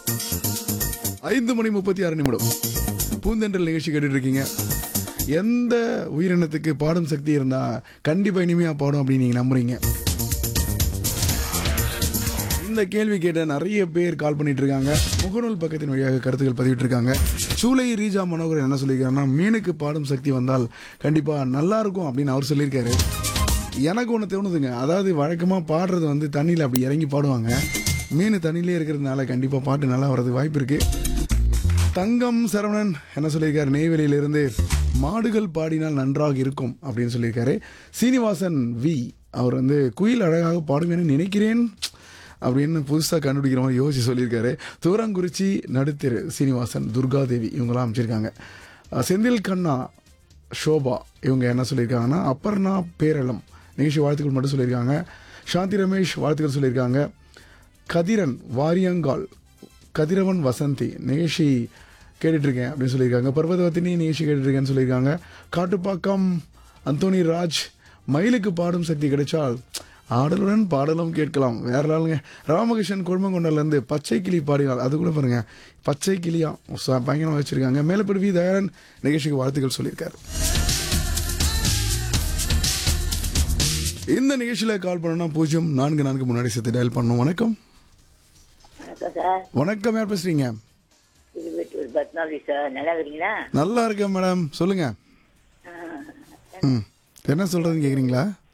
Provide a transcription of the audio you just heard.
ஐந்து மணி முப்பத்தி ஆறு நிமிடம் பூந்தென்றல் நிகழ்ச்சி கேட்டுட்டு இருக்கீங்க எந்த உயிரினத்துக்கு பாடும் சக்தி இருந்தா கண்டிப்பா இனிமையா பாடும் அப்படின்னு நீங்க நம்புறீங்க இந்த கேள்வி கேட்ட நிறைய பேர் கால் பண்ணிட்டு இருக்காங்க முகநூல் பக்கத்தின் வழியாக கருத்துக்கள் பதிவிட்டு இருக்காங்க சூலை ரீஜா மனோகர் என்ன சொல்லியிருக்காருன்னா மீனுக்கு பாடும் சக்தி வந்தால் கண்டிப்பா நல்லா இருக்கும் அப்படின்னு அவர் சொல்லியிருக்காரு எனக்கு ஒன்று தோணுதுங்க அதாவது வழக்கமாக பாடுறது வந்து தண்ணியில் அப்படி இறங்கி பாடுவாங்க மீன் தண்ணியிலே இருக்கிறதுனால கண்டிப்பாக பாட்டு நல்லா வர்றதுக்கு வாய்ப்பு இருக்கு தங்கம் சரவணன் என்ன சொல்லியிருக்காரு நெய்வேலியிலிருந்து மாடுகள் பாடினால் நன்றாக இருக்கும் அப்படின்னு சொல்லியிருக்காரு சீனிவாசன் வி அவர் வந்து குயில் அழகாக பாடுவேன்னு நினைக்கிறேன் அப்படின்னு புதுசாக கண்டுபிடிக்கிற மாதிரி யோசிச்சு சொல்லியிருக்காரு தூரங்குறிச்சி நடுத்தெரு சீனிவாசன் துர்காதேவி இவங்களாம் அமைச்சிருக்காங்க அஹ் செந்தில் கண்ணா ஷோபா இவங்க என்ன சொல்லியிருக்காங்கன்னா அப்பர்ணா பேரளம் நிகழ்ச்சி வாழ்த்துக்கள் மட்டும் சொல்லியிருக்காங்க சாந்தி ரமேஷ் வாழ்த்துக்கள் சொல்லியிருக்காங்க கதிரன் வாரியங்கால் கதிரவன் வசந்தி நிகழ்ச்சி கேட்டுட்டு இருக்கேன் அப்படின்னு சொல்லியிருக்காங்க பர்வதவத்தினி நிகழ்ச்சி கேட்டுட்டு இருக்கேன்னு சொல்லியிருக்காங்க காட்டுப்பாக்கம் அந்தோனி ராஜ் மயிலுக்கு பாடும் சக்தி கிடைச்சால் ஆடலுடன் பாடலும் கேட்கலாம் வேற ஆளுங்க ராமகிருஷ்ணன் குழுமங்கொண்டலேருந்து பச்சை கிளி பாடினார் அது கூட பாருங்க பச்சை கிளியா ச- பயங்கரமா வச்சிருக்காங்க மேலப்படி வி தயாரன் நிகழ்ச்சிக்கு வாழ்த்துக்கள் சொல்லியிருக்காரு இந்த நிகழ்ச்சியில கால் பண்ணணும்னா பூஜ்ஜியம் நான்கு நான்கு முன்னாடி சேர்த்து டயல் பண்ணணும் வணக்கம் வணக்கம் சார் வணக்கம் யார் பேசுறீங்க திருவெட்டூர் பத்மாவதி சார் நல்லா இருக்கிறீங்களா நல்லா இருக்கேன் மேடம் சொல்லுங்க ம் என்ன சொல்றதுன்னு கேக்குறீங்களா